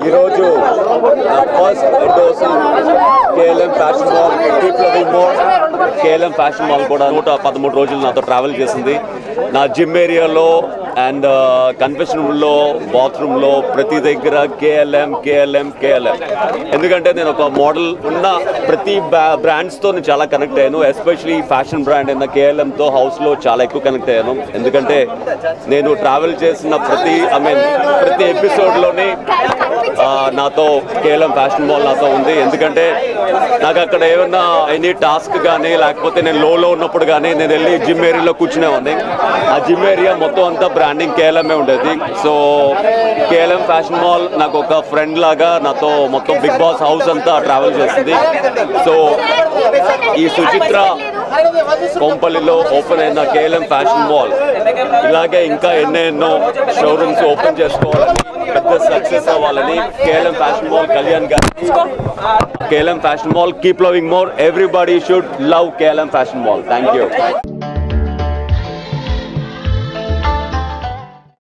ఈరోజు నా first endorsing KLM fashion mall keep loving more KLM fashion mall కూడా నూట పదమూడు రోజులు నాతో ట్రావెల్ చేసింది నా జిమ్ ఏరియాలో అండ్ కన్వెన్షన్ రూమ్లో బాత్రూంలో ప్రతి దగ్గర కేఎల్ఎం కేఎల్ఎం కేఎల్ఎం ఎందుకంటే నేను ఒక మోడల్ ఉన్న ప్రతి బ్రాండ్స్తో నేను చాలా కనెక్ట్ అయ్యాను ఎస్పెషలీ ఫ్యాషన్ బ్రాండ్ అయిన కేఎల్ఎంతో హౌస్లో చాలా ఎక్కువ కనెక్ట్ అయ్యాను ఎందుకంటే నేను ట్రావెల్ చేసిన ప్రతి ఐ మీన్ ప్రతి ఎపిసోడ్లోని ఆ, నాతో కేవలం ఫ్యాషన్ మాల్ నాతో ఉంది ఎందుకంటే నాకు అక్కడ ఏమన్నా ఎనీ టాస్క్ కానీ లేకపోతే నేను లోలో ఉన్నప్పుడు కానీ నేను వెళ్ళి జిమ్ ఏరియాలో కూర్చునేవాడిని ఆ జిమ్ ఏరియా మొత్తం అంతా బ్రాండింగ్ కేఎల్ఎంఏ ఉండేది సో కేఎల్ఎం ఫ్యాషన్ మాల్ నాకు ఒక ఫ్రెండ్ లాగా నాతో మొత్తం బిగ్ బాస్ హౌస్ అంతా ట్రావెల్ చేసింది సో ఈ సుచిత్ర కొంపల్లిలో ఓపెన్ అయిన కేఎల్ఎం ఫ్యాషన్ మాల్ ఇలాగే ఇంకా ఎన్నో ఎన్నో షోరూమ్స్ ఓపెన్ చేసుకోవాలని పెద్ద సక్సెస్ అవ్వాలని కేఎల్ఎం ఫ్యాషన్ మాల్ కళ్యాణ్ గారికి KLM fashion mall keep loving more everybody should love KLM fashion mall thank you